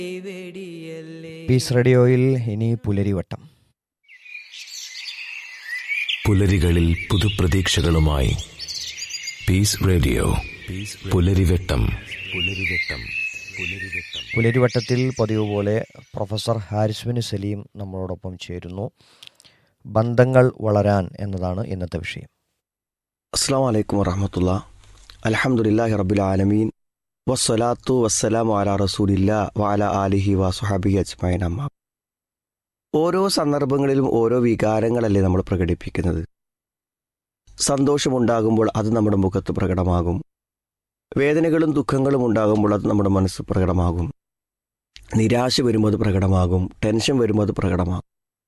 piece റേഡിയോയിൽ ഇനി പുലരിവട്ടം പുലരികളിൽ പുതുപ്രതീക്ഷകളുമായി piece radio പുലരിവെട്ടം പുലരിവെട്ടം പുലരിവെട്ടം പുലരിവട്ടത്തിൽ പതിവ് പോലെ പ്രൊഫസർ ഹാരിസ്വിന് സലീം നമ്മളോടൊപ്പം ചേരുന്നു ബന്ധങ്ങൾ വളരാൻ എന്നതാണ് ഇന്നത്തെ വിഷയം അസ്സാം വലൈക്കും വറഹമത്തുള്ള അലഹമുല്ലാഹി റബുൽ ആലമീൻ വസ്സലാത്തു വസ്സലാം അല റസൂലില്ല വാല ആലിഹി വസുഹാബി അജ്മൈൻ അമ്മ ഓരോ സന്ദർഭങ്ങളിലും ഓരോ വികാരങ്ങളല്ലേ നമ്മൾ പ്രകടിപ്പിക്കുന്നത് സന്തോഷമുണ്ടാകുമ്പോൾ അത് നമ്മുടെ മുഖത്ത് പ്രകടമാകും വേദനകളും ദുഃഖങ്ങളും ഉണ്ടാകുമ്പോൾ അത് നമ്മുടെ മനസ്സ് പ്രകടമാകും നിരാശ വരുമ്പോൾ അത് പ്രകടമാകും ടെൻഷൻ വരുമ്പോൾ അത് പ്രകടമാകും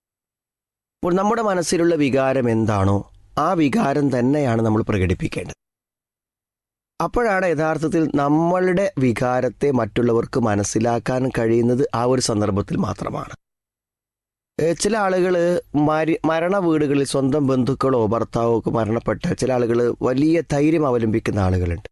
അപ്പോൾ നമ്മുടെ മനസ്സിലുള്ള വികാരം എന്താണോ ആ വികാരം തന്നെയാണ് നമ്മൾ പ്രകടിപ്പിക്കേണ്ടത് അപ്പോഴാണ് യഥാർത്ഥത്തിൽ നമ്മളുടെ വികാരത്തെ മറ്റുള്ളവർക്ക് മനസ്സിലാക്കാൻ കഴിയുന്നത് ആ ഒരു സന്ദർഭത്തിൽ മാത്രമാണ് ഏ, ചില ആളുകൾ മരി മരണ വീടുകളിൽ സ്വന്തം ബന്ധുക്കളോ ഭർത്താവോ ഒക്കെ മരണപ്പെട്ട ചില ആളുകൾ വലിയ ധൈര്യം അവലംബിക്കുന്ന ആളുകളുണ്ട്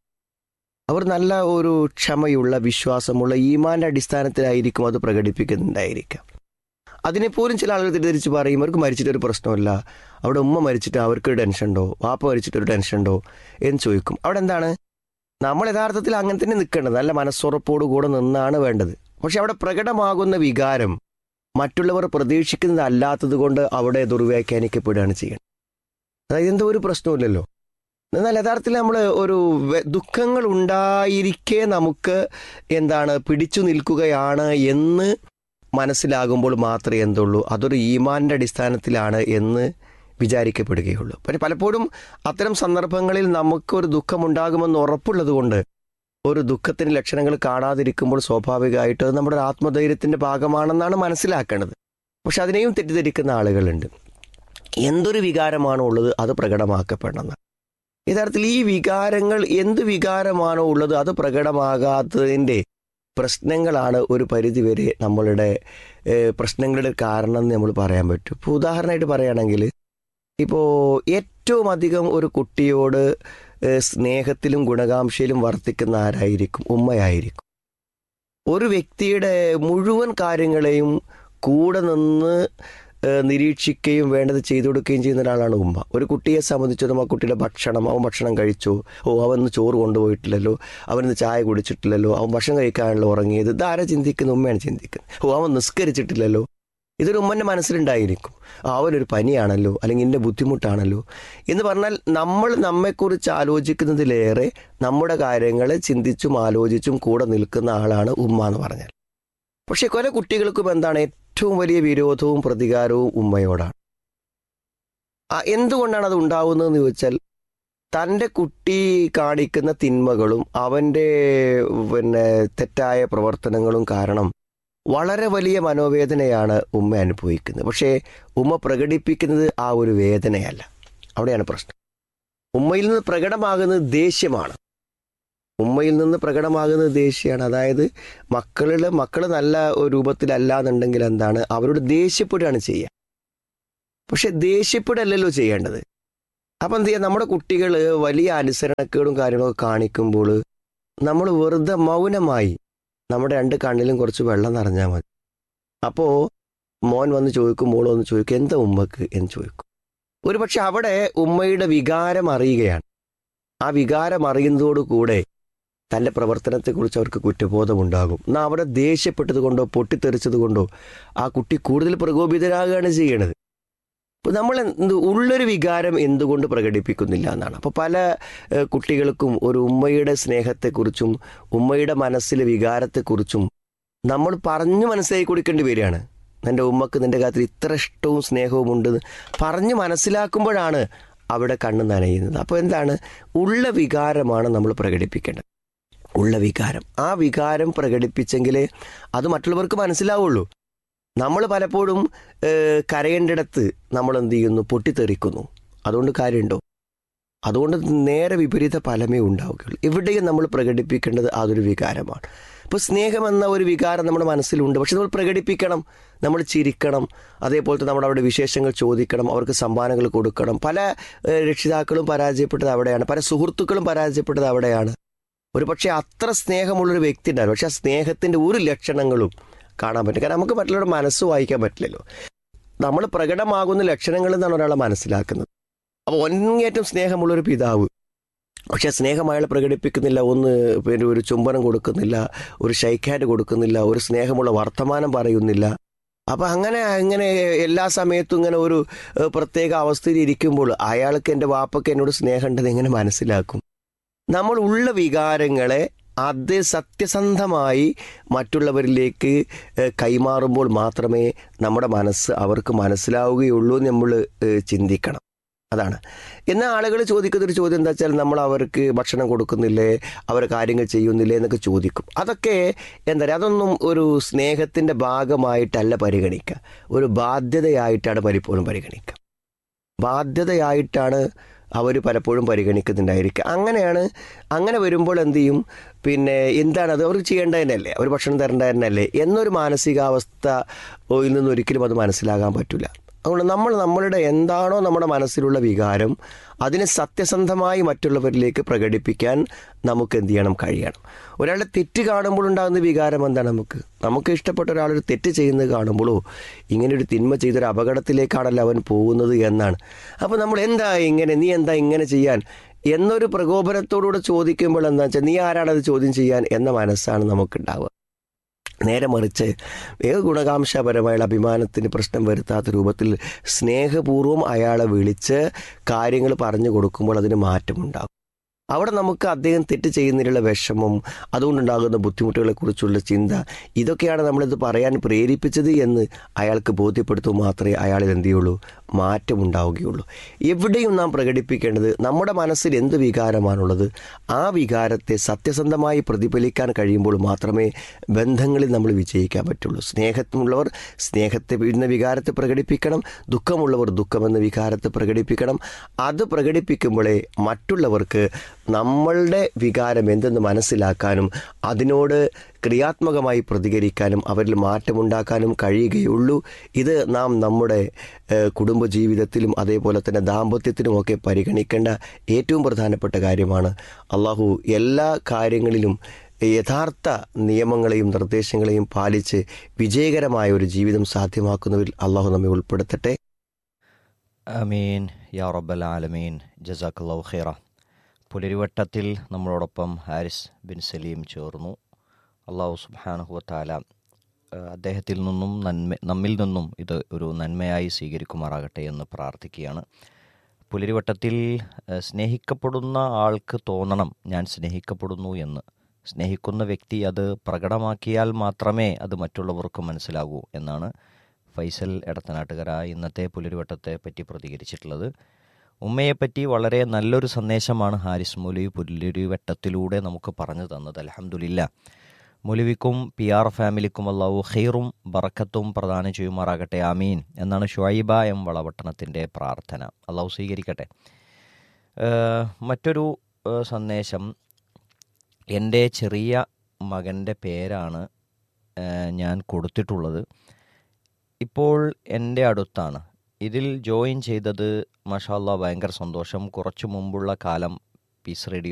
അവർ നല്ല ഒരു ക്ഷമയുള്ള വിശ്വാസമുള്ള ഈമാന്റെ അടിസ്ഥാനത്തിലായിരിക്കും അത് പ്രകടിപ്പിക്കുന്നുണ്ടായിരിക്കാം അതിനെപ്പോലും ചില ആളുകൾ തെറ്റിദ്ധരിച്ച് പറയും അവർക്ക് മരിച്ചിട്ട് ഒരു പ്രശ്നമില്ല അവിടെ ഉമ്മ മരിച്ചിട്ട് അവർക്ക് ടെൻഷൻ ഉണ്ടോ വാപ്പ മരിച്ചിട്ട് ഒരു ടെൻഷൻ ഉണ്ടോ എന്ന് ചോദിക്കും അവിടെ എന്താണ് നമ്മൾ യഥാർത്ഥത്തിൽ അങ്ങനെ തന്നെ നിൽക്കേണ്ടത് നല്ല മനസ്സുറപ്പോടു കൂടെ നിന്നാണ് വേണ്ടത് പക്ഷെ അവിടെ പ്രകടമാകുന്ന വികാരം മറ്റുള്ളവർ പ്രതീക്ഷിക്കുന്നത് അല്ലാത്തത് കൊണ്ട് അവിടെ ദുർവ്യാഖ്യാനിക്കപ്പെടുകയാണ് ചെയ്യുന്നത് അതായത് എന്തോ ഒരു പ്രശ്നമില്ലല്ലോ എന്നാൽ യഥാർത്ഥത്തിൽ നമ്മൾ ഒരു വെ- ദുഃഖങ്ങൾ ഉണ്ടായിരിക്കെ നമുക്ക് എന്താണ് പിടിച്ചു നിൽക്കുകയാണ് എന്ന് മനസ്സിലാകുമ്പോൾ മാത്രമേ എന്തുള്ളൂ അതൊരു ഈമാന്റെ അടിസ്ഥാനത്തിലാണ് എന്ന് വിചാരിക്കപ്പെടുകയുള്ളൂ പക്ഷെ പലപ്പോഴും അത്തരം സന്ദർഭങ്ങളിൽ നമുക്കൊരു ദുഃഖമുണ്ടാകുമെന്ന് ഉറപ്പുള്ളത് കൊണ്ട് ഒരു ദുഃഖത്തിന് ലക്ഷണങ്ങൾ കാണാതിരിക്കുമ്പോൾ സ്വാഭാവികമായിട്ട് അത് നമ്മുടെ ഒരു ആത്മധൈര്യത്തിന്റെ ഭാഗമാണെന്നാണ് മനസ്സിലാക്കേണ്ടത് പക്ഷെ അതിനെയും തെറ്റിദ്ധരിക്കുന്ന ആളുകളുണ്ട് എന്തൊരു വികാരമാണോ ഉള്ളത് അത് പ്രകടമാക്കപ്പെടണം യഥാർത്ഥത്തിൽ ഈ വികാരങ്ങൾ എന്ത് വികാരമാണോ ഉള്ളത് അത് പ്രകടമാകാത്തതിൻ്റെ പ്രശ്നങ്ങളാണ് ഒരു പരിധിവരെ നമ്മളുടെ ഏഹ്, പ്രശ്നങ്ങളുടെ കാരണം എന്ന് നമ്മൾ പറയാൻ പറ്റും ഇപ്പോൾ ഉദാഹരണമായിട്ട് പറയുകയാണെങ്കിൽ ഇപ്പോൾ ഏറ്റവും അധികം ഒരു കുട്ടിയോട് ഏഹ്, സ്നേഹത്തിലും ഗുണകാംക്ഷയിലും വർത്തിക്കുന്ന ആരായിരിക്കും ഉമ്മയായിരിക്കും ഒരു വ്യക്തിയുടെ മുഴുവൻ കാര്യങ്ങളെയും കൂടെ നിന്ന് ഏഹ്, നിരീക്ഷിക്കുകയും വേണ്ടത് ചെയ്തു കൊടുക്കുകയും ചെയ്യുന്ന ഒരാളാണ് ഉമ്മ ഒരു കുട്ടിയെ സംബന്ധിച്ചിടത്തോളം ആ കുട്ടിയുടെ ഭക്ഷണം അവൻ ഭക്ഷണം കഴിച്ചു ഓ അവൻ ഇന്ന് ചോറ് കൊണ്ടുപോയിട്ടില്ലല്ലോ അവൻ ഇന്ന് ചായ കുടിച്ചിട്ടില്ലല്ലോ അവൻ ഭക്ഷണം കഴിക്കാനുള്ള ഉറങ്ങിയത് ഇതാരാ ചിന്തിക്കുന്നത് ഉമ്മയാണ് ചിന്തിക്കുന്നത് ഓ അവൻ നിസ്കരിച്ചിട്ടില്ലല്ലോ ഇതൊരു ഉമ്മൻ്റെ മനസ്സിലുണ്ടായിരിക്കും ആ, അവനൊരു പനിയാണല്ലോ അല്ലെങ്കിൽ ഇന്ന ബുദ്ധിമുട്ടാണല്ലോ എന്ന് പറഞ്ഞാൽ നമ്മൾ നമ്മെക്കുറിച്ച് ആലോചിക്കുന്നതിലേറെ നമ്മുടെ കാര്യങ്ങളെ ചിന്തിച്ചും ആലോചിച്ചും കൂടെ നിൽക്കുന്ന ആളാണ് ഉമ്മ എന്ന് പറഞ്ഞാൽ പക്ഷെ കുറെ കുട്ടികൾക്കും എന്താണ് ഏറ്റവും വലിയ വിരോധവും പ്രതികാരവും ഉമ്മയോടാണ് ആ എന്തുകൊണ്ടാണ് അത് ഉണ്ടാവുന്നതെന്ന് ചോദിച്ചാൽ തൻ്റെ കുട്ടി കാണിക്കുന്ന തിന്മകളും അവൻ്റെ പിന്നെ തെറ്റായ പ്രവർത്തനങ്ങളും കാരണം വളരെ വലിയ മനോവേദനയാണ് ഉമ്മ അനുഭവിക്കുന്നത് പക്ഷേ ഉമ്മ പ്രകടിപ്പിക്കുന്നത് ആ ഒരു വേദനയല്ല അവിടെയാണ് പ്രശ്നം ഉമ്മയിൽ നിന്ന് പ്രകടമാകുന്നത് ദേഷ്യമാണ് ഉമ്മയിൽ നിന്ന് പ്രകടമാകുന്നത് ദേഷ്യമാണ് അതായത് മക്കളുടെ മക്കൾ നല്ല ഒരു രൂപത്തിലല്ല എന്നുണ്ടെങ്കിൽ എന്താണ് അവരോട് ദേഷ്യപ്പെടുകയാണ് ചെയ്യുക പക്ഷെ ദേഷ്യപ്പെടല്ലല്ലോ ചെയ്യേണ്ടത് അപ്പം എന്ത് ചെയ്യുക നമ്മുടെ കുട്ടികൾ വലിയ അനുസരണക്കേടും കാര്യങ്ങളൊക്കെ കാണിക്കുമ്പോൾ നമ്മൾ വെറുതെ മൗനമായി നമ്മുടെ രണ്ട് കണ്ണിലും കുറച്ച് വെള്ളം നിറഞ്ഞാൽ മതി അപ്പോൾ മോൻ വന്ന് ചോദിക്കും മോൾ വന്ന് ചോദിക്കും എന്താ ഉമ്മക്ക് എന്ന് ചോദിക്കും ഒരു പക്ഷെ അവിടെ ഉമ്മയുടെ വികാരം അറിയുകയാണ് ആ വികാരം അറിയുന്നതോടുകൂടെ തൻ്റെ പ്രവർത്തനത്തെക്കുറിച്ച് അവർക്ക് കുറ്റബോധമുണ്ടാകും എന്നാൽ അവിടെ ദേഷ്യപ്പെട്ടത് കൊണ്ടോ പൊട്ടിത്തെറിച്ചത് കൊണ്ടോ ആ കുട്ടി കൂടുതൽ പ്രകോപിതരാകുകയാണ് ചെയ്യണത് അപ്പോൾ നമ്മൾ എന്ത് ഉള്ളൊരു വികാരം എന്തുകൊണ്ട് പ്രകടിപ്പിക്കുന്നില്ല എന്നാണ് അപ്പോൾ പല ഏഹ്, കുട്ടികൾക്കും ഒരു ഉമ്മയുടെ സ്നേഹത്തെക്കുറിച്ചും ഉമ്മയുടെ മനസ്സിലെ വികാരത്തെക്കുറിച്ചും നമ്മൾ പറഞ്ഞു മനസ്സിലാക്കി കൊടുക്കേണ്ടി വരികയാണ് നിന്റെ ഉമ്മക്ക് നിന്റെ കാര്യത്തിൽ ഇത്ര ഇഷ്ടവും സ്നേഹവും ഉണ്ട് പറഞ്ഞ് മനസ്സിലാക്കുമ്പോഴാണ് അവിടെ കണ്ണ് നനയുന്നത് അപ്പോൾ എന്താണ് ഉള്ള വികാരമാണ് നമ്മൾ പ്രകടിപ്പിക്കേണ്ടത് ഉള്ള വികാരം ആ വികാരം പ്രകടിപ്പിച്ചെങ്കിലേ അത് മറ്റുള്ളവർക്ക് മനസ്സിലാവുള്ളൂ നമ്മൾ പലപ്പോഴും ഏഹ്, കരയേണ്ടിടത്ത് നമ്മൾ എന്ത് ചെയ്യുന്നു പൊട്ടിത്തെറിക്കുന്നു അതുകൊണ്ട് കാര്യമുണ്ടോ അതുകൊണ്ട് നേരെ വിപരീത ഫലമേ ഉണ്ടാവുകയുള്ളൂ എവിടെയും നമ്മൾ പ്രകടിപ്പിക്കേണ്ടത് അതൊരു വികാരമാണ് ഇപ്പോൾ സ്നേഹം എന്ന ഒരു വികാരം നമ്മുടെ മനസ്സിലുണ്ട് പക്ഷെ നമ്മൾ പ്രകടിപ്പിക്കണം നമ്മൾ ചിരിക്കണം അതേപോലെ തന്നെ നമ്മുടെ അവിടെ വിശേഷങ്ങൾ ചോദിക്കണം അവർക്ക് സംഭാവനകൾ കൊടുക്കണം പല ഏഹ്, രക്ഷിതാക്കളും പരാജയപ്പെട്ടത് അവിടെയാണ് പല സുഹൃത്തുക്കളും പരാജയപ്പെട്ടത് അവിടെയാണ് ഒരു പക്ഷേ അത്ര സ്നേഹമുള്ളൊരു വ്യക്തി ഉണ്ടായിരുന്നു പക്ഷെ ആ സ്നേഹത്തിൻ്റെ ഒരു ലക്ഷണങ്ങളും കാണാൻ പറ്റും കാരണം നമുക്ക് മറ്റുള്ളവരുടെ മനസ്സ് വായിക്കാൻ പറ്റില്ലല്ലോ നമ്മൾ പ്രകടമാകുന്ന ലക്ഷണങ്ങൾ എന്നാണ് ഒരാളെ മനസ്സിലാക്കുന്നത് അപ്പോൾ ഒന്നേറ്റം സ്നേഹമുള്ള ഒരു പിതാവ് പക്ഷെ സ്നേഹം അയാൾ പ്രകടിപ്പിക്കുന്നില്ല ഒന്ന് പിന്നെ ഒരു ചുംബനം കൊടുക്കുന്നില്ല ഒരു ഷൈക്കാൻഡ് കൊടുക്കുന്നില്ല ഒരു സ്നേഹമുള്ള വർത്തമാനം പറയുന്നില്ല അപ്പം അങ്ങനെ അങ്ങനെ എല്ലാ സമയത്തും ഇങ്ങനെ ഒരു ഏഹ്, പ്രത്യേക അവസ്ഥയിൽ ഇരിക്കുമ്പോൾ അയാൾക്ക് എൻ്റെ വാപ്പയ്ക്ക് എന്നോട് സ്നേഹമുണ്ടെന്ന് എങ്ങനെ മനസ്സിലാക്കും നമ്മൾ ഉള്ള വികാരങ്ങളെ അത് സത്യസന്ധമായി മറ്റുള്ളവരിലേക്ക് ഏഹ്, കൈമാറുമ്പോൾ മാത്രമേ നമ്മുടെ മനസ്സ് അവർക്ക് മനസ്സിലാവുകയുള്ളൂ എന്ന് നമ്മൾ ഏഹ്, ചിന്തിക്കണം അതാണ് എന്നാൽ ആളുകൾ ചോദിക്കുന്ന ഒരു ചോദ്യം എന്താ വെച്ചാൽ നമ്മൾ അവർക്ക് ഭക്ഷണം കൊടുക്കുന്നില്ലേ അവർ കാര്യങ്ങൾ ചെയ്യുന്നില്ലേ എന്നൊക്കെ ചോദിക്കും അതൊക്കെ എന്താ പറയുക അതൊന്നും ഒരു സ്നേഹത്തിൻ്റെ ഭാഗമായിട്ടല്ല പരിഗണിക്കുക ഒരു ബാധ്യതയായിട്ടാണ് പലപ്പോഴും പരിഗണിക്കുക ബാധ്യതയായിട്ടാണ് അവർ പലപ്പോഴും പരിഗണിക്കുന്നുണ്ടായിരിക്കുക അങ്ങനെയാണ് അങ്ങനെ വരുമ്പോൾ എന്ത് ചെയ്യും പിന്നെ എന്താണ് അത് അവർക്ക് ചെയ്യേണ്ടതന്നെയല്ലേ അവർ ഭക്ഷണം തരേണ്ടതന്നെയല്ലേ എന്നൊരു മാനസികാവസ്ഥ യിൽ നിന്ന് ഒരിക്കലും അത് മനസ്സിലാകാൻ പറ്റില്ല അതുകൊണ്ട് നമ്മൾ നമ്മളുടെ എന്താണോ നമ്മുടെ മനസ്സിലുള്ള വികാരം അതിനെ സത്യസന്ധമായി മറ്റുള്ളവരിലേക്ക് പ്രകടിപ്പിക്കാൻ നമുക്ക് എന്ത് ചെയ്യണം കഴിയണം ഒരാളുടെ തെറ്റ് കാണുമ്പോൾ ഉണ്ടാകുന്ന വികാരം എന്താണ് നമുക്ക് നമുക്ക് ഇഷ്ടപ്പെട്ട ഒരാളൊരു തെറ്റ് ചെയ്യുന്നത് കാണുമ്പോഴോ ഇങ്ങനെ ഒരു തിന്മ ചെയ്തൊരു അപകടത്തിലേക്കാണല്ലോ അവൻ പോകുന്നത് എന്നാണ് അപ്പോൾ നമ്മൾ എന്താ ഇങ്ങനെ നീ എന്താ ഇങ്ങനെ ചെയ്യാൻ എന്നൊരു പ്രകോപനത്തോടുകൂടെ ചോദിക്കുമ്പോൾ എന്താ വെച്ചാൽ നീ ആരാണത് ചോദ്യം ചെയ്യാൻ എന്ന മനസ്സാണ് നമുക്കുണ്ടാവുക നേരെ മറിച്ച് ഏത് ഗുണകാംക്ഷപരമായുള്ള അഭിമാനത്തിന് പ്രശ്നം വരുത്താത്ത രൂപത്തിൽ സ്നേഹപൂർവ്വം അയാളെ വിളിച്ച് കാര്യങ്ങൾ പറഞ്ഞു കൊടുക്കുമ്പോൾ അതിന് മാറ്റമുണ്ടാകും അവിടെ നമുക്ക് അദ്ദേഹം തെറ്റ് ചെയ്യുന്നതിലുള്ള വിഷമം അതുകൊണ്ടുണ്ടാകുന്ന ബുദ്ധിമുട്ടുകളെക്കുറിച്ചുള്ള ചിന്ത ഇതൊക്കെയാണ് നമ്മളിത് പറയാൻ പ്രേരിപ്പിച്ചത് എന്ന് അയാൾക്ക് ബോധ്യപ്പെടുത്തുമ്പോൾ മാത്രമേ അയാളിൽ എന്ത് ചെയ്യുള്ളൂ മാറ്റമുണ്ടാവുകയുള്ളൂ എവിടെയും നാം പ്രകടിപ്പിക്കേണ്ടത് നമ്മുടെ മനസ്സിൽ എന്ത് വികാരമാണുള്ളത് ആ വികാരത്തെ സത്യസന്ധമായി പ്രതിഫലിക്കാൻ കഴിയുമ്പോൾ മാത്രമേ ബന്ധങ്ങളിൽ നമ്മൾ വിജയിക്കാൻ പറ്റുള്ളൂ സ്നേഹമുള്ളവർ സ്നേഹത്തെ എന്ന വികാരത്തെ പ്രകടിപ്പിക്കണം ദുഃഖമുള്ളവർ ദുഃഖമെന്ന വികാരത്തെ പ്രകടിപ്പിക്കണം അത് പ്രകടിപ്പിക്കുമ്പോഴേ മറ്റുള്ളവർക്ക് നമ്മളുടെ വികാരം എന്തെന്ന് മനസ്സിലാക്കാനും അതിനോട് ക്രിയാത്മകമായി പ്രതികരിക്കാനും അവരിൽ മാറ്റമുണ്ടാക്കാനും കഴിയുകയുള്ളൂ ഇത് നാം നമ്മുടെ ഏഹ്, കുടുംബജീവിതത്തിലും അതേപോലെ തന്നെ ദാമ്പത്യത്തിലുമൊക്കെ പരിഗണിക്കേണ്ട ഏറ്റവും പ്രധാനപ്പെട്ട കാര്യമാണ് അള്ളാഹു എല്ലാ കാര്യങ്ങളിലും യഥാർത്ഥ നിയമങ്ങളെയും നിർദ്ദേശങ്ങളെയും പാലിച്ച് വിജയകരമായ ഒരു ജീവിതം സാധ്യമാക്കുന്നവരിൽ അള്ളാഹു നമ്മെ ഉൾപ്പെടുത്തട്ടെ അമീൻ യാ റബ്ബൽ ആലമീൻ ജസാഖല്ലാഹു ഖൈറ പുലരിവട്ടത്തിൽ നമ്മളോടൊപ്പം ഹാരിസ് ബിൻ സലീം ചേർന്നു അള്ളാഹു സുബാനുഹുവത്താല അദ്ദേഹത്തിൽ നിന്നും നന്മ നമ്മിൽ നിന്നും ഇത് ഒരു നന്മയായി സ്വീകരിക്കുമാറാകട്ടെ എന്ന് പ്രാർത്ഥിക്കുകയാണ് പുലരിവട്ടത്തിൽ ഏഹ്, സ്നേഹിക്കപ്പെടുന്ന ആൾക്ക് തോന്നണം ഞാൻ സ്നേഹിക്കപ്പെടുന്നു എന്ന് സ്നേഹിക്കുന്ന വ്യക്തി അത് പ്രകടമാക്കിയാൽ മാത്രമേ അത് മറ്റുള്ളവർക്ക് മനസ്സിലാകൂ എന്നാണ് ഫൈസൽ എടത്തനാട്ടുകര ഇന്നത്തെ പുലരിവട്ടത്തെ പറ്റി പ്രതികരിച്ചിട്ടുള്ളത് ഉമ്മയെപ്പറ്റി വളരെ നല്ലൊരു സന്ദേശമാണ് ഹാരിസ് മൗലവി പുലരിവട്ടത്തിലൂടെ നമുക്ക് പറഞ്ഞു തന്നത് അലഹമുല്ല മൗലവിക്കും പി ആർ ഫാമിലിക്കും അള്ളാഹു ഖൈറും ബറക്കത്തും പ്രദാനം ചെയ്യുമാറാകട്ടെ ആമീൻ എന്നാണ് ഷുഐബ എം വളപട്ടണത്തിൻ്റെ പ്രാർത്ഥന അള്ളാഹു സ്വീകരിക്കട്ടെ ഏഹ് മറ്റൊരു ഏഹ് സന്ദേശം എൻ്റെ ചെറിയ മകൻ്റെ പേരാണ് ഏഹ് ഞാൻ കൊടുത്തിട്ടുള്ളത് ഇപ്പോൾ എൻ്റെ അടുത്താണ് ഇതിൽ ജോയിൻ ചെയ്തത് മഷാല്ല ഭയങ്കര സന്തോഷം കുറച്ചു മുമ്പുള്ള കാലം പീസ് റേഡിയോ